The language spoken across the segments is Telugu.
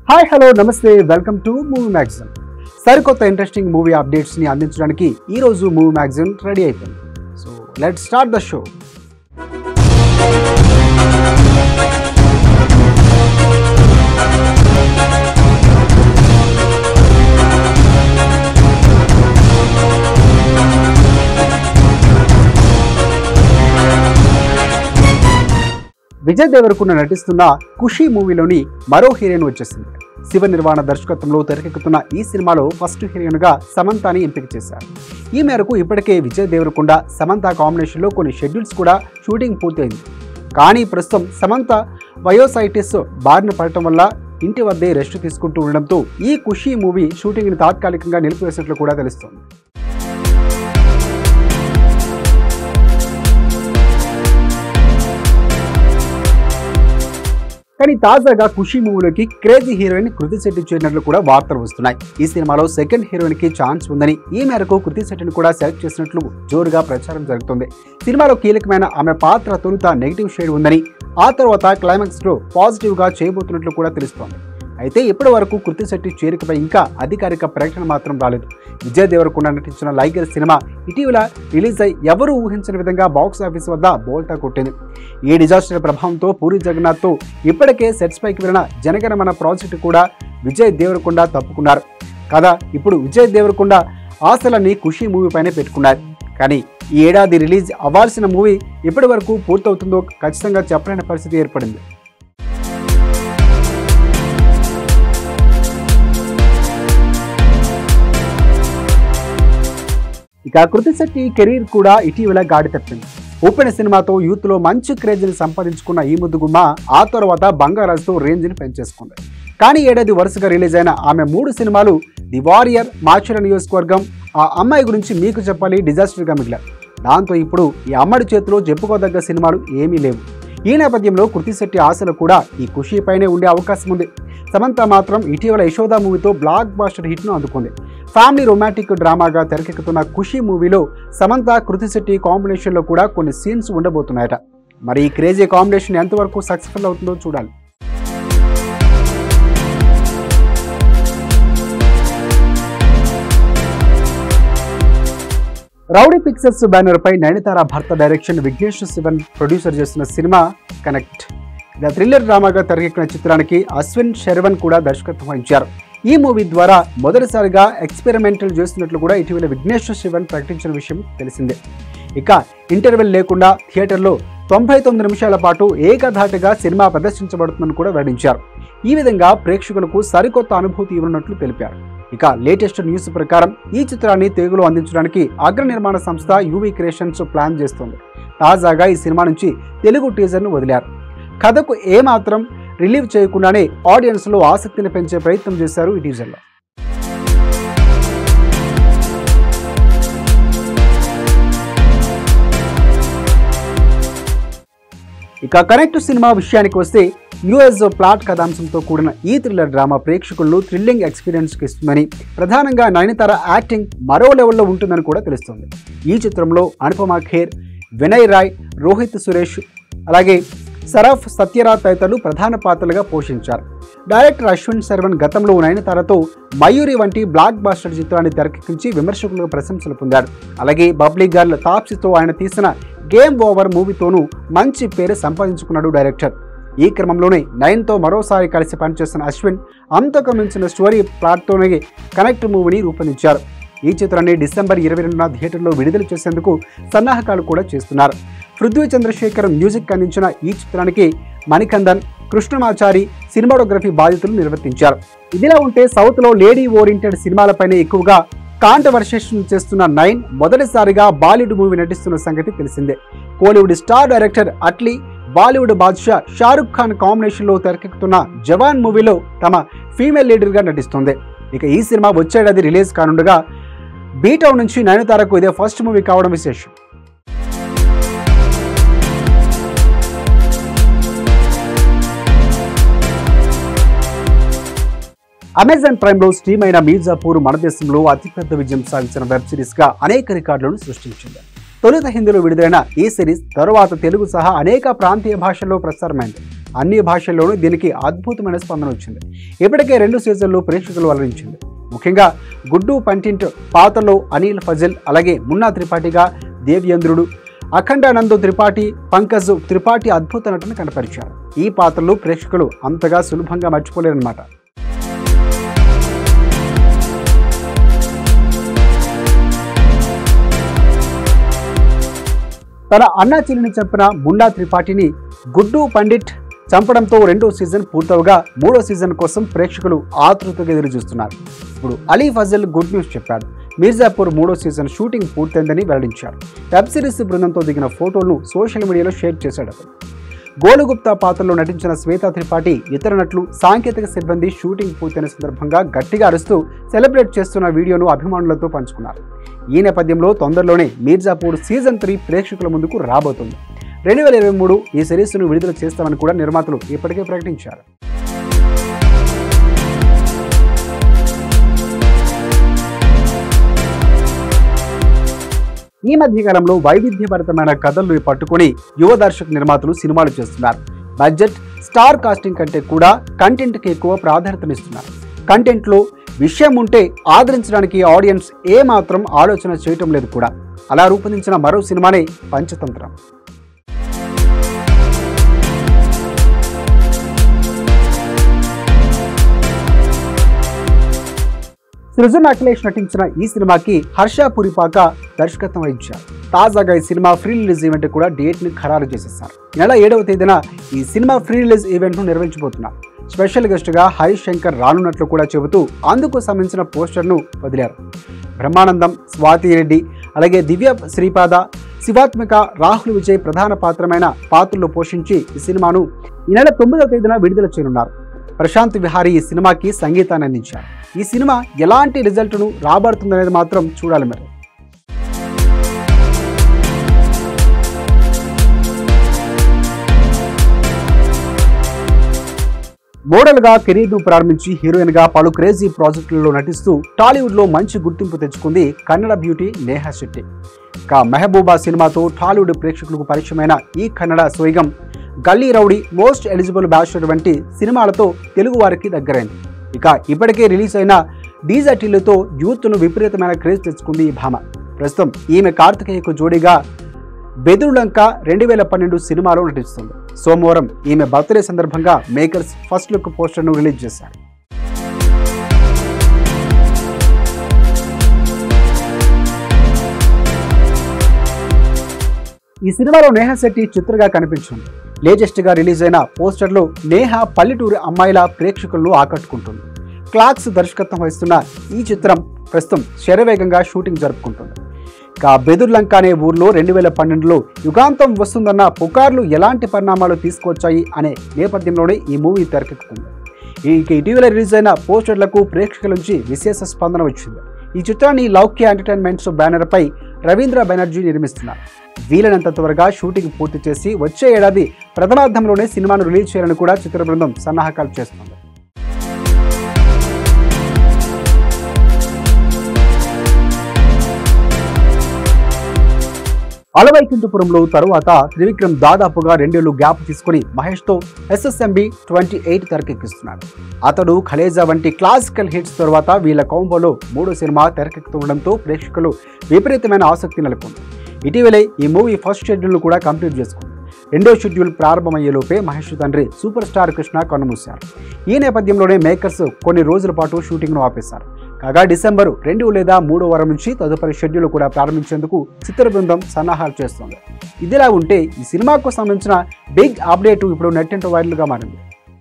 హాయ్ హలో నమస్తే వెల్కమ్ టు మూవీ మ్యాగజైన్ సరికొత్త ఇంట్రెస్టింగ్ మూవీ అప్డేట్స్ని అందించడానికి ఈరోజు మూవీ మ్యాగజైన్ రెడీ అయిపోయింది so let start the show Vijay Deverakonda నటిస్తున్న ఖుషి మూవీలోని మరో హీరోయిన్ వచ్చేసింది శివ నిర్వాణ దర్శకత్వంలో తెరకెక్కుతున్న ఈ సినిమాలో ఫస్ట్ హీరోయిన్గా సమంతాని ఎంపిక చేశారు ఈ మేరకు ఇప్పటికే విజయ్ దేవరకొండ సమంత కాంబినేషన్లో కొన్ని షెడ్యూల్స్ కూడా షూటింగ్ పూర్తయింది కానీ ప్రస్తుతం సమంత వయోసైటిస్ బారిన పడటం వల్ల ఇంటి వద్దే రెస్ట్ తీసుకుంటూ ఉండడంతో ఈ ఖుషి మూవీ షూటింగ్ని తాత్కాలికంగా నిలిపివేసినట్లు కూడా తెలుస్తోంది కానీ తాజాగా ఖుషి మూవీలోకి క్రేజీ హీరోయిన్ కృతి శెట్టి చేరినట్లు కూడా వార్తలు వస్తున్నాయి ఈ సినిమాలో సెకండ్ హీరోయిన్ కి ఛాన్స్ ఉందని ఈ మేరకు కృతి శెట్టిని కూడా సెలెక్ట్ చేసినట్లు జోరుగా ప్రచారం జరుగుతుంది సినిమాలో కీలకమైన ఆమె పాత్ర తొలుత నెగిటివ్ షేడ్ ఉందని ఆ తర్వాత క్లైమాక్స్ లో పాజిటివ్ గా చేయబోతున్నట్లు కూడా తెలుస్తోంది అయితే ఇప్పటి వరకు కృతి శెట్టి చేరికపై ఇంకా అధికారిక ప్రకటన మాత్రం రాలేదు విజయ్ దేవరకొండ నటించిన లైగర్ సినిమా ఇటీవల రిలీజ్ అయి ఎవరూ ఊహించిన విధంగా బాక్స్ ఆఫీస్ వద్ద బోల్తా కొట్టింది ఈ డిజాస్టర్ ప్రభావంతో పూరి జగన్నాథ్తో ఇప్పటికే సెట్స్ పైకి వెళ్ళిన జనగణమన ప్రాజెక్టు కూడా విజయ్ దేవరకొండ తప్పుకున్నారు కదా ఇప్పుడు విజయ్ దేవరకొండ ఆశలన్నీ ఖుషి మూవీ పైనే పెట్టుకున్నారు కానీ ఈ ఏడాది రిలీజ్ అవ్వాల్సిన మూవీ ఎప్పటి వరకు పూర్తవుతుందో ఖచ్చితంగా చెప్పలేని పరిస్థితి ఏర్పడింది ఇక కృతి శెట్టి కెరీర్ కూడా ఇటీవల గాడి తప్పింది ఓపెన్ సినిమాతో యూత్ లో మంచి క్రేజ్ని సంపాదించుకున్న ఈ ముద్దుగుమ్మ ఆ తర్వాత బంగారాజుతో రేంజ్ని పెంచేసుకుంది కానీ ఏడాది వరుసగా రిలీజ్ అయిన ఆమె మూడు సినిమాలు ది వారియర్ మాచర నియోజకవర్గం ఆ అమ్మాయి గురించి మీకు చెప్పాలి డిజాస్టర్గా మిగిలారు దాంతో ఇప్పుడు ఈ అమ్మడి చేతిలో చెప్పుకోదగ్గ సినిమాలు ఏమీ లేవు ఈ నేపథ్యంలో కృతి శెట్టి ఆశలు కూడా ఈ ఖుషీ పైనే ఉండే అవకాశం ఉంది సమంత మాత్రం ఇటీవల యశోద మూవీతో బ్లాక్ బాస్టర్ హిట్ను అందుకుంది ఫ్యామిలీ రొమాంటిక్ డ్రామాగా తెరకెక్కుతున్న ఖుషి మూవీలో సమంత కృతి శెట్టి కాంబినేషన్లో కూడా కొన్ని సీన్స్ ఉండబోతున్నాయట మరి ఈ క్రేజీ కాంబినేషన్ ఎంతవరకు సక్సెస్ఫుల్ అవుతుందో చూడాలి రౌడీ పిక్చర్స్ బ్యానర్ పై నయనతార భర్త డైరెక్షన్ విఘ్నేష్ శివన్ ప్రొడ్యూసర్ చేస్తున్న సినిమా కనెక్ట్ ద థ్రిల్లర్ డ్రామాగా తెరకెక్కిన చిత్రానికి అశ్విన్ శర్వన్ కూడా దర్శకత్వం వహించారు ఈ మూవీ ద్వారా మొదటిసారిగా ఎక్స్పెరిమెంటల్ చేస్తున్నట్లు కూడా ఇటీవల విఘ్నేష్ శివన్ ప్రకటించిన విషయం తెలిసిందే ఇక ఇంటర్వెల్ లేకుండా థియేటర్లో తొంభై తొమ్మిది నిమిషాల పాటు ఏకధాటిగా సినిమా ప్రదర్శించబడుతుందని కూడా వెల్లడించారు ఈ విధంగా ప్రేక్షకులకు సరికొత్త అనుభూతి ఇవ్వనున్నట్లు తెలిపారు ఇక లేటెస్ట్ న్యూస్ ప్రకారం ఈ చిత్రాన్ని తెలుగులో అందించడానికి అగ్ర నిర్మాణ సంస్థ యూవీ క్రియేషన్స్ ప్లాన్ చేస్తోంది తాజాగా ఈ సినిమా నుంచి తెలుగు టీజర్ను వదిలారు కథకు ఏమాత్రం రిలీవ్ చేయకుండానే ఆడియన్స్లో ఆసక్తిని పెంచే ప్రయత్నం చేశారు ఈ టీజర్లో ఇక కనెక్ట్ సినిమా విషయానికి వస్తే యుఎస్ ప్లాట్ కథాంశంతో కూడిన ఈ థ్రిల్లర్ డ్రామా ప్రేక్షకులను థ్రిల్లింగ్ ఎక్స్పీరియన్స్కి ఇస్తుందని ప్రధానంగా నయనతార యాక్టింగ్ మరో లెవెల్లో ఉంటుందని కూడా తెలుస్తుంది ఈ చిత్రంలో అనుపమ ఖేర్ వినయ్ రాయ్ రోహిత్ సురేష్ అలాగే సరఫ్ సత్యరాజ్ తదితరులు ప్రధాన పాత్రలుగా పోషించారు డైరెక్టర్ అశ్విన్ శర్వన్ గతంలో నయనతారతో మయూరి వంటి బ్లాక్ బాస్టర్ చిత్రాన్ని తెరకెక్కించి విమర్శకులకు ప్రశంసలు పొందాడు అలాగే బబ్లీ గర్ల్ తాప్సీతో ఆయన తీసిన గేమ్ ఓవర్ మూవీతోనూ మంచి పేరు సంపాదించుకున్నాడు డైరెక్టర్ ఈ క్రమంలోనే నయన్తో మరోసారి కలిసి పనిచేస్తున్న అశ్విన్ అంతకు మించిన స్టోరీ ప్లాట్తోనే కనెక్ట్ మూవీని రూపొందించారు ఈ చిత్రాన్ని డిసెంబర్ ఇరవై రెండున థియేటర్లో విడుదల చేసేందుకు సన్నాహకాలు కూడా చేస్తున్నారు పృథ్వీ చంద్రశేఖర్ మ్యూజిక్ అందించిన ఈ చిత్రానికి మణికందన్ కృష్ణమాచారి సినిమాటోగ్రఫీ బాధ్యతలు నిర్వర్తించారు ఇదిలా ఉంటే సౌత్లో లేడీ ఓరియంటెడ్ సినిమాలపైనే ఎక్కువగా కాంట్రవర్సేషన్ చేస్తున్న నైన్ మొదటిసారిగా బాలీవుడ్ మూవీ నటిస్తున్న సంగతి తెలిసిందే Kollywood star director Atlee Bollywood Badshah Shahrukh Khan కాంబినేషన్లో తెరకెక్కుతున్న జవాన్ మూవీలో తమ ఫీమేల్ లీడర్గా నటిస్తుంది ఇక ఈ సినిమా వచ్చేడాది రిలీజ్ కానుండగా బీటౌన్ నుంచి నయనతారకు ఇదే ఫస్ట్ మూవీ కావడం విశేషం అమెజాన్ ప్రైమ్లో స్ట్రీమ్ అయిన మీర్జాపూర్ మన దేశంలో అతిపెద్ద విజయం సాధించిన వెబ్ సిరీస్గా అనేక రికార్డులను సృష్టించింది తొలుత హిందీలో విడుదలైన ఈ సిరీస్ తరువాత తెలుగు సహా అనేక ప్రాంతీయ భాషల్లో ప్రసారమైంది అన్ని భాషల్లోనూ దీనికి అద్భుతమైన స్పందన వచ్చింది ఇప్పటికే రెండు సీజన్లు ప్రేక్షకులు అలరించింది ముఖ్యంగా గుడ్డు పంటింట్ పాత్రలో అనిల్ ఫజల్ అలాగే మున్నా త్రిపాఠిగా దేవ్యంద్రుడు అఖండానంద్ త్రిపాఠి పంకజ్ త్రిపాఠి అద్భుత నటన కనపరిచారు ఈ పాత్రలు ప్రేక్షకులు అంతగా సులభంగా మర్చిపోలేరన్నమాట తన అన్నా చెల్లిని చంపిన ముండా త్రిపాఠిని గుడ్డు పండిట్ చంపడంతో రెండో సీజన్ పూర్తవగా మూడో సీజన్ కోసం ప్రేక్షకులు ఆతృతగా ఎదురు చూస్తున్నారు ఇప్పుడు అలీ ఫజల్ గుడ్ న్యూస్ చెప్పాడు మీర్జాపూర్ మూడో సీజన్ షూటింగ్ పూర్తయిందని వెల్లడించారు వెబ్ సిరీస్ బృందంతో దిగిన ఫోటోలను సోషల్ మీడియాలో షేర్ చేశాడు అతను గోలుగుప్తా పాత్రలో నటించిన శ్వేతా త్రిపాఠి ఇతర నటులు సాంకేతిక సిబ్బంది షూటింగ్ పూర్తయిన సందర్భంగా గట్టిగా అరుస్తూ సెలబ్రేట్ చేస్తున్న వీడియోను అభిమానులతో పంచుకున్నారు ఈ నేపథ్యంలో తొందరలోనే మీర్జాపూర్ సీజన్ త్రీ ప్రేక్షకుల ముందుకు రాబోతుంది రెండు వేల ఇరవై మూడు ఈ సిరీస్ను విడుదల చేస్తామని కూడా నిర్మాతలు ఇప్పటికే ప్రకటించారు ఈ మధ్య కాలంలో వైవిధ్యభరితమైన కథలు పట్టుకొని యువ దర్శక నిర్మాతలు సినిమాలు చేస్తున్నారు బడ్జెట్ స్టార్ కాస్టింగ్ కంటే కూడా కంటెంట్కి ఎక్కువ ప్రాధాన్యతనిస్తున్నారు కంటెంట్లో విషయం ఉంటే ఆదరించడానికి ఆడియన్స్ ఏ మాత్రం ఆలోచన చేయటం లేదు కూడా అలా రూపొందించిన మరో సినిమానే పంచతంత్రం సృజన్ అఖిలేష్ నటించిన ఈ సినిమాకి హర్ష పురిపాక దర్శకత్వం వహించారు తాజాగా ఈ సినిమా ఫ్రీ రిలీజ్ ఈవెంట్ కూడా డేట్ ని ఖరారు చేసేసారు ఈ నెల ఏడవ తేదీన ఈ సినిమా ఫ్రీ రిలీజ్ ఈవెంట్ ను నిర్వహించబోతున్నారు స్పెషల్ గెస్ట్ గా హరీష్ శంకర్ రానున్నట్లు కూడా చెబుతూ అందుకు సంబంధించిన పోస్టర్ ను వదిలారు బ్రహ్మానందం స్వాతి రెడ్డి అలాగే దివ్య శ్రీపాద శివాత్మిక రాహుల్ విజయ్ ప్రధాన పాత్రమైన పాత్రలు పోషించి ఈ సినిమాను ఈ నెల తొమ్మిదవ తేదీన విడుదల చేయనున్నారు ప్రశాంత్ విహారీ ఈ సినిమాకి సంగీతాన్ని అందించారు ఈ సినిమా ఎలాంటి రిజల్ట్ను రాబడుతుందనేది మాత్రం చూడాలి మరి మోడల్గా కెరీర్ను ప్రారంభించి హీరోయిన్గా పలు క్రేజీ ప్రాజెక్టులలో నటిస్తూ టాలీవుడ్లో మంచి గుర్తింపు తెచ్చుకుంది కన్నడ బ్యూటీ నేహా శెట్టి ఇక మెహబూబా సినిమాతో టాలీవుడ్ ప్రేక్షకులకు పరిచయమైన ఈ కన్నడ స్వైగం గల్లీ రౌడీ మోస్ట్ ఎలిజిబుల్ బ్యాచులర్ వంటి సినిమాలతో తెలుగు వారికి దగ్గరైంది ఇక ఇప్పటికే రిలీజ్ అయిన డీజటిల్లుతో యూత్ను విపరీతమైన క్రేజ్ తెచ్చుకుంది ఈ భామ ప్రస్తుతం ఈమె కార్తికేయకు జోడీగా బెదురులంక రెండు వేల పన్నెండు సినిమాలో నటిస్తుంది సోమవారం ఈమె బర్త్డే సందర్భంగా మేకర్స్ ఫస్ట్ లుక్ పోస్టర్ను రిలీజ్ చేశారు ఈ సినిమాలో నేహా శెట్టి చిత్రగా కనిపించింది లేటెస్ట్ గా రిలీజ్ అయిన పోస్టర్లో నేహా పల్లెటూరి అమ్మాయిల ప్రేక్షకులను ఆకట్టుకుంటుంది క్లాక్స్ దర్శకత్వం వహిస్తున్న ఈ చిత్రం ప్రస్తుతం శరవేగంగా షూటింగ్ జరుపుకుంటుంది ఇక బెదుర్లంక అనే ఊర్లో రెండు వేల పన్నెండులో యుగాంతం వస్తుందన్న పుకార్లు ఎలాంటి పరిణామాలు తీసుకొచ్చాయి అనే నేపథ్యంలోనే ఈ మూవీ తెరకెక్కుతుంది ఇక ఇటీవల రిలీజ్ అయిన పోస్టర్లకు ప్రేక్షకుల నుంచి విశేష స్పందన వచ్చింది ఈ చిత్రాన్ని లౌక్య ఎంటర్టైన్మెంట్స్ బ్యానర్ పై రవీంద్ర బెనర్జీ నిర్మిస్తున్నారు వీలైనంత త్వరగా షూటింగ్ పూర్తి చేసి వచ్చే ఏడాది ప్రథమార్థంలోనే సినిమాను రిలీజ్ చేయాలని కూడా చిత్ర బృందం సన్నాహకాలు చేస్తుంది అలవైకుంఠపురంలో తరువాత త్రివిక్రమ్ దాదాపుగా రెండేళ్లు గ్యాప్ తీసుకుని మహేష్తో ఎస్ఎస్ఎంబి ట్వంటీ ఎయిట్ తెరకెక్కిస్తున్నాడు అతడు ఖలేజా వంటి క్లాసికల్ హిట్స్ తర్వాత వీళ్ళ కాంబోలో మూడో సినిమా తెరకెక్కుతుండడంతో ప్రేక్షకులు విపరీతమైన ఆసక్తి నెలకొంది ఇటీవలే ఈ మూవీ ఫస్ట్ షెడ్యూల్ను కూడా కంప్లీట్ చేసుకుంది రెండో షెడ్యూల్ ప్రారంభమయ్యేలోపే మహేష్ తండ్రి సూపర్ స్టార్ కృష్ణ కన్నుమూశారు ఈ నేపథ్యంలోనే మేకర్స్ కొన్ని రోజుల పాటు షూటింగ్ను ఆపేశారు కాగా డిసెంబర్ రెండు లేదా మూడో వారం నుంచి తదుపరి షెడ్యూల్ కూడా ప్రారంభించేందుకు చిత్ర బృందం సన్నాహాలు చేస్తోంది ఇదిలా ఉంటే ఈ సినిమాకు సంబంధించిన బిగ్ అప్డేట్ ఇప్పుడు నెట్టింట వైరల్గా మారింది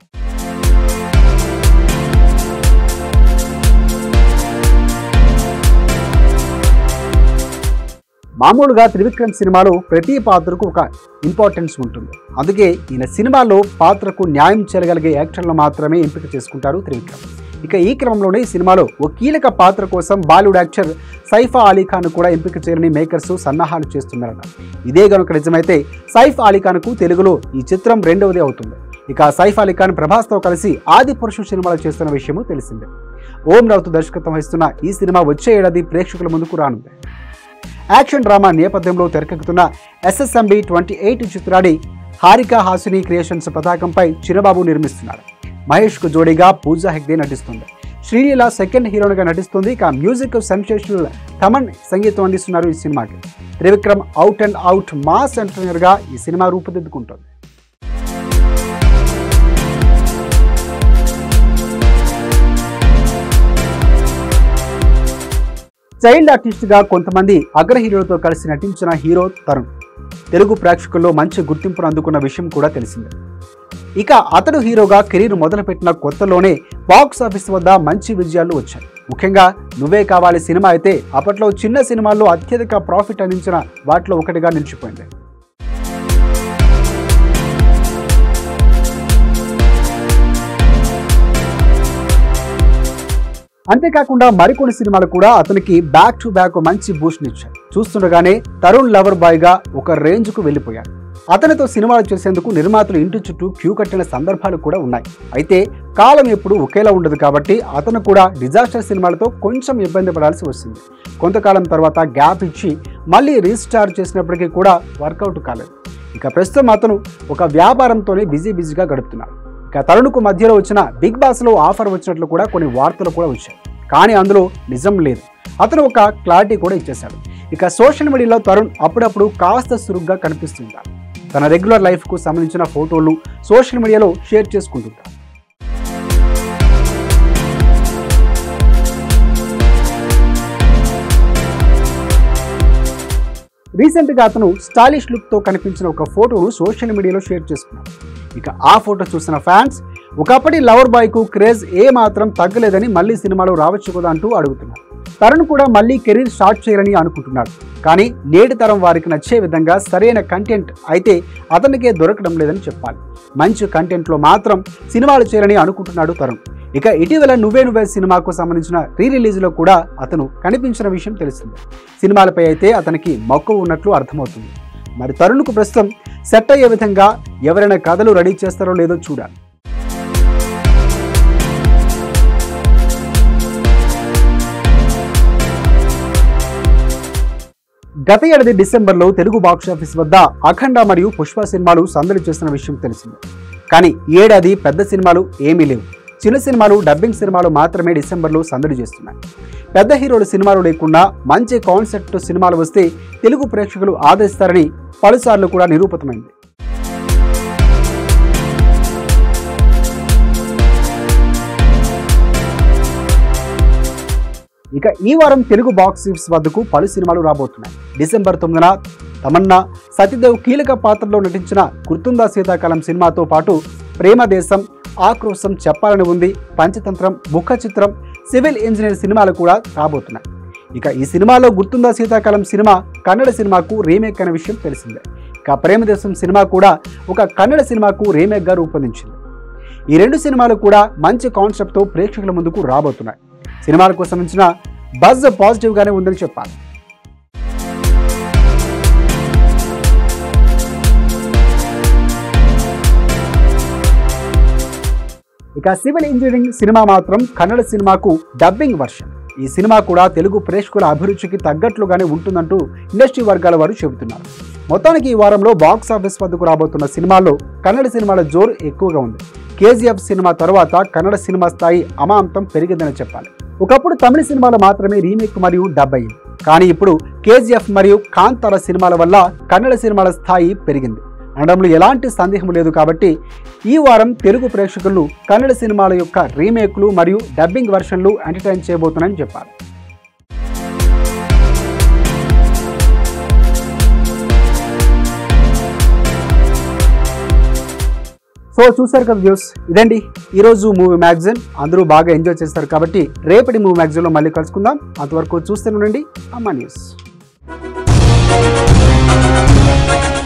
మామూలుగా త్రివిక్రమ్ సినిమాలో ప్రతి పాత్రకు ఒక ఇంపార్టెన్స్ ఉంటుంది అందుకే ఈయన సినిమాలో పాత్రకు న్యాయం చేయగలిగే యాక్టర్లు మాత్రమే ఎంపిక చేసుకుంటారు త్రివిక్రమ్ ఇక ఈ క్రమంలోనే ఈ సినిమాలో ఓ కీలక పాత్ర కోసం బాలీవుడ్ యాక్టర్ సైఫా అలీ ఖాన్ కూడా ఎంపిక చేయాలని మేకర్స్ సన్నాహాలు చేస్తున్నారట ఇదే కనుక నిజమైతే సైఫ్ అలీ ఖాన్కు తెలుగులో ఈ చిత్రం రెండవది అవుతుంది ఇక సైఫ్ అలీ ఖాన్ ప్రభాస్తో కలిసి ఆది పురుషు సినిమాలు చేస్తున్న విషయము తెలిసిందే ఓం రావుత్ దర్శకత్వం వహిస్తున్న ఈ సినిమా వచ్చే ఏడాది ప్రేక్షకుల ముందుకు రానుంది యాక్షన్ డ్రామా నేపథ్యంలో తెరకెక్కుతున్న ఎస్ఎస్ఎంబి ట్వంటీ ఎయిట్ చిత్రాన్ని హారిక హాసిని క్రియేషన్స్ పతాకంపై చిరబాబు నిర్మిస్తున్నాడు మహేష్కు జోడీగా పూజా హెగ్డే నటిస్తుంది శ్రీలీల సెకండ్ హీరోయిన్గా నటిస్తుంది ఇక మ్యూజిక్ సెన్సేషనల్ తమన్ సంగీతం అందిస్తున్నారు ఈ సినిమాకి Trivikram out and out mass ఎంటర్టైనర్గా ఈ సినిమా రూపుదిద్దుకుంటుంది చైల్డ్ ఆర్టిస్ట్గా కొంతమంది అగ్ర హీరోలతో కలిసి నటించిన హీరో తరుణ్ తెలుగు ప్రేక్షకుల్లో మంచి గుర్తింపును అందుకున్న విషయం కూడా తెలిసిందే ఇక అతడు హీరోగా కెరీర్ మొదలుపెట్టిన కొత్తలోనే బాక్స్ ఆఫీస్ వద్ద మంచి విజయాలు వచ్చాయి ముఖ్యంగా నువ్వే కావాలి సినిమా అయితే అప్పట్లో చిన్న సినిమాల్లో అత్యధిక ప్రాఫిట్ అందించిన వాటిలో ఒకటిగా నిలిచిపోయింది అంతేకాకుండా మరికొన్ని సినిమాలు కూడా అతనికి బ్యాక్ టు బ్యాక్ మంచి బూస్ట్ ఇచ్చాయి చూస్తుండగానే తరుణ్ లవర్ బాయ్ గా ఒక రేంజ్ కు వెళ్ళిపోయాడు అతనితో సినిమాలు చేసేందుకు నిర్మాతలు ఇంటి చుట్టూ క్యూ కట్టిన సందర్భాలు కూడా ఉన్నాయి అయితే కాలం ఎప్పుడు ఒకేలా ఉండదు కాబట్టి అతను కూడా డిజాస్టర్ సినిమాలతో కొంచెం ఇబ్బంది పడాల్సి వస్తుంది కొంతకాలం తర్వాత గ్యాప్ ఇచ్చి మళ్ళీ రీస్టార్ట్ చేసినప్పటికీ కూడా వర్కౌట్ కాలేదు ఇక ప్రస్తుతం అతను ఒక వ్యాపారంతోనే బిజీ బిజీగా గడుపుతున్నాడు ఇక తరుణ్కు మధ్యలో వచ్చిన బిగ్ బాస్లో ఆఫర్ వచ్చినట్లు కూడా కొన్ని వార్తలు కూడా వచ్చాయి కానీ అందులో నిజం లేదు అతను ఒక క్లారిటీ కూడా ఇచ్చేశాడు ఇక సోషల్ మీడియాలో తరుణ్ అప్పుడప్పుడు కాస్త సురుగ్గా కనిపిస్తుంటాడు తన రెగ్యులర్ లైఫ్కు సంబంధించిన ఫోటోలు సోషల్ మీడియాలో షేర్ చేసుకుంటుంటాడు రీసెంట్గా అతను స్టైలిష్ లుక్తో కనిపించిన ఒక ఫోటోను సోషల్ మీడియాలో షేర్ చేసుకున్నాడు ఇక ఆ ఫోటో చూసిన ఫ్యాన్స్ ఒకప్పటి లవర్ బాయ్కు క్రేజ్ ఏ మాత్రం తగ్గలేదని మళ్ళీ సినిమాలో రావచ్చు కదా అంటూ అడుగుతున్నారు తరుణ్ కూడా మళ్ళీ కెరీర్ స్టార్ట్ చేయాలని అనుకుంటున్నాడు కానీ నేటి తరం వారికి నచ్చే విధంగా సరైన కంటెంట్ అయితే అతనికే దొరకడం లేదని చెప్పాలి మంచి కంటెంట్లో మాత్రం సినిమాలు చేయాలని అనుకుంటున్నాడు తరుణ్ ఇక ఇటీవల నువ్వే నువ్వే సినిమాకు సంబంధించిన రీ రిలీజ్లో కూడా అతను కనిపించిన విషయం తెలిసిందే సినిమాలపై అయితే అతనికి మక్కువ ఉన్నట్లు అర్థమవుతుంది మరి తరుణ్కు ప్రస్తుతం సెట్ అయ్యే విధంగా ఎవరైనా కథలు రెడీ చేస్తారో లేదో చూడాలి గత ఏడాది డిసెంబర్లో తెలుగు బాక్సాఫీస్ వద్ద అఖండ మరియు పుష్ప సినిమాలు సందడి చేసిన విషయం తెలిసిందే కానీ ఈ ఏడాది పెద్ద సినిమాలు ఏమీ లేవు చిన్న సినిమాలు డబ్బింగ్ సినిమాలు మాత్రమే డిసెంబర్లో సందడి చేస్తున్నాయి పెద్ద హీరోల సినిమాలు లేకుండా మంచి కాన్సెప్ట్ సినిమాలు వస్తే తెలుగు ప్రేక్షకులు ఆదరిస్తారని పలుసార్లు కూడా నిరూపితమైంది ఇక ఈ వారం తెలుగు బాక్స్ ఆఫీస్ వద్దకు పలు సినిమాలు రాబోతున్నాయి డిసెంబర్ తొమ్మిదిన తమన్నా సత్యదేవ్ కీలక పాత్రలో నటించిన గుర్తుందా శీతాకాలం సినిమాతో పాటు ప్రేమ దేశం ఆక్రోశం చెప్పాలని ఉంది పంచతంత్రం ముఖ చిత్రం సివిల్ ఇంజనీర్ సినిమాలు కూడా రాబోతున్నాయి ఇక ఈ సినిమాలో గుర్తుందా శీతాకాలం సినిమా కన్నడ సినిమాకు రీమేక్ అనే విషయం తెలిసిందే ఇక ప్రేమదేశం సినిమా కూడా ఒక కన్నడ సినిమాకు రీమేక్గా రూపొందించింది ఈ రెండు సినిమాలు కూడా మంచి కాన్సెప్ట్తో ప్రేక్షకుల ముందుకు రాబోతున్నాయి సినిమాలకు సంబంధించిన బజ్ పాజిటివ్గానే ఉందని చెప్పాలి ఇక సివిల్ ఇంజనీరింగ్ సినిమా మాత్రం కన్నడ సినిమాకు డబ్బింగ్ వర్షన్ ఈ సినిమా కూడా తెలుగు ప్రేక్షకుల అభిరుచికి తగ్గట్లుగానే ఉంటుందంటూ ఇండస్ట్రీ వర్గాల వారు చెబుతున్నారు మొత్తానికి ఈ వారంలో బాక్స్ ఆఫీస్ వద్దకు రాబోతున్న సినిమాల్లో కన్నడ సినిమాల జోరు ఎక్కువగా ఉంది కేజీఎఫ్ సినిమా తర్వాత కన్నడ సినిమా స్థాయి అమాంతం పెరిగిందని చెప్పాలి ఒకప్పుడు తమిళ సినిమాలు మాత్రమే రీమేక్ మరియు డబ్ అయ్యింది కానీ ఇప్పుడు కేజీఎఫ్ మరియు కాంతార సినిమాల వల్ల కన్నడ సినిమాల స్థాయి పెరిగింది అనడంలో ఎలాంటి సందేహం లేదు కాబట్టి ఈ వారం తెలుగు ప్రేక్షకులను కన్నడ సినిమాల యొక్క రీమేక్లు మరియు డబ్బింగ్ వెర్షన్లు ఎంటర్టైన్ చేయబోతున్నాయని చెప్పాలి సో చూసారు కదా వ్యూస్ ఇదండి ఈరోజు మూవీ మ్యాగజైన్ అందరూ బాగా ఎంజాయ్ చేస్తారు కాబట్టి రేపటి మూవీ మ్యాగజైన్లో మళ్ళీ కలుసుకుందాం అంతవరకు చూస్తూనే ఉండండి అమ్మా న్యూస్